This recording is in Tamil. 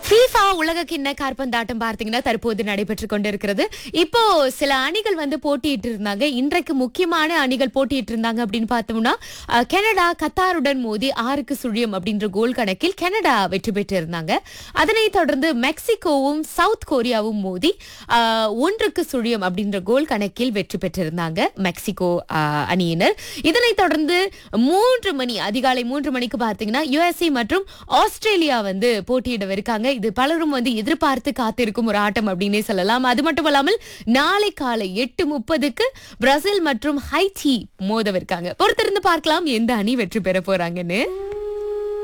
FIFA உலக கிண்ண காற்பந்தாட்டம் பார்த்தீங்கன்னா தற்போது நடைபெற்று கொண்டிருக்கிறது இப்போ சில அணிகள் வந்து போட்டியிட்டு இருந்தாங்க இன்றைக்கு முக்கியமான அணிகள் போட்டியிட்டு இருந்தாங்க அப்படின்னு பார்த்தோம்னா அஹ், கனடா கத்தாருடன் மோதி ஆறுக்கு சுழியம் அப்படின்ற கோல் கணக்கில் கனடா வெற்றி பெற்று இருந்தாங்க அதனைத் தொடர்ந்து மெக்சிகோவும் சவுத் கொரியாவும் மோதி அஹ், ஒன்றுக்கு சுழியம் அப்படின்ற கோல் கணக்கில் வெற்றி பெற்றிருந்தாங்க மெக்சிகோ அஹ், அணியினர் இதனைத் தொடர்ந்து மூன்று மணி அதிகாலை மூன்று மணிக்கு பார்த்தீங்கன்னா யுஎஸ்ஏ மற்றும் ஆஸ்திரேலியா வந்து போட்டியிடவிருக்காங்க இது பலரும் வந்து எதிர்பார்த்து காத்திருக்கும் ஒரு ஆட்டம் அப்படின்னே சொல்லலாம் அது மட்டும் இல்லாமல் நாளை காலை எட்டு முப்பதுக்கு பிரேசில் மற்றும் ஹைச்சி மோதவிருக்காங்க பொறுத்திருந்து பார்க்கலாம் எந்த அணி வெற்றி பெற போறாங்கன்னு